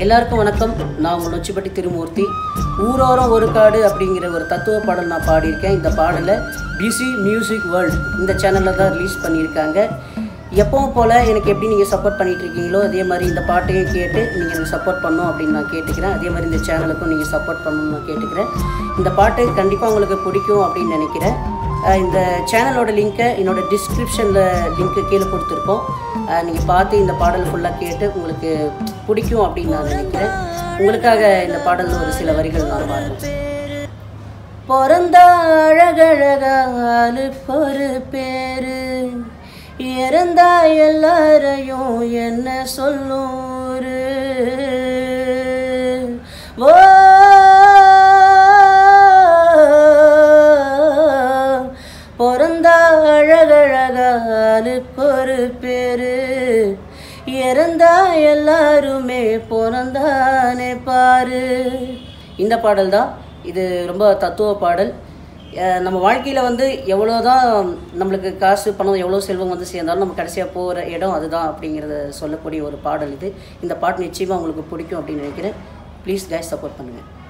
எல்லாருக்கும் வணக்கம் நான் உங்கள் நொச்சிப்பட்டி திருமூர்த்தி ஊரோரம் ஒரு காடு அப்படிங்கிற ஒரு தத்துவ பாடல் நான் பாடியிருக்கேன் இந்த பாடலை பிசி மியூசிக் வேர்ல்ட் இந்த சேனலில் தான் ரிலீஸ் பண்ணியிருக்காங்க எப்பவும் போல் எனக்கு எப்படி நீங்கள் சப்போர்ட் பண்ணிட்டு இருக்கீங்களோ அதே மாதிரி இந்த பாட்டையும் கேட்டு நீங்கள் எனக்கு சப்போர்ட் பண்ணணும் அப்படின்னு நான் கேட்டுக்கிறேன் அதே மாதிரி இந்த சேனலுக்கும் நீங்கள் சப்போர்ட் பண்ணணும்னு நான் கேட்டுக்கிறேன் இந்த பாட்டு கண்டிப்பாக உங்களுக்கு பிடிக்கும் அப்படின்னு நினைக்கிறேன் அஹ் இந்த சேனலோட லிங்க்கை என்னோட டிஸ்கிரிப்ஷனில் லிங்க்கு கீழே கொடுத்துருக்கோம் நீங்கள் பார்த்து இந்த பாடல் ஃபுல்லாக கேட்டு உங்களுக்கு பிடிக்கும் அப்படின்னு நான் நினைக்கிறேன் உங்களுக்காக இந்த பாடல் ஒரு சில வரிகள் நான் பாடுறேன் பிறந்த அழகழகாலுக்கு ஒரு பேரு இறந்தா எல்லாரையும் என்ன சொல்லூரு ஓ பிறந்த அழகழகாலுக்கு ஒரு பேரு இறந்தா எல்லாருமே பிறந்தானே பாரு இந்த பாடல் தான் இது ரொம்ப தத்துவ பாடல் அஹ் நம்ம வாழ்க்கையில் வந்து எவ்வளோ தான் நம்மளுக்கு காசு பணம் எவ்வளோ செல்வம் வந்து சேர்ந்தாலும் நம்ம கடைசியாக போகிற இடம் அதுதான் அப்படிங்கிறத சொல்லக்கூடிய ஒரு பாடல் இது இந்த பாட்டு நிச்சயமாக உங்களுக்கு பிடிக்கும் அப்படின்னு நினைக்கிறேன் ப்ளீஸ் கைஸ் சப்போர்ட் பண்ணுங்கள்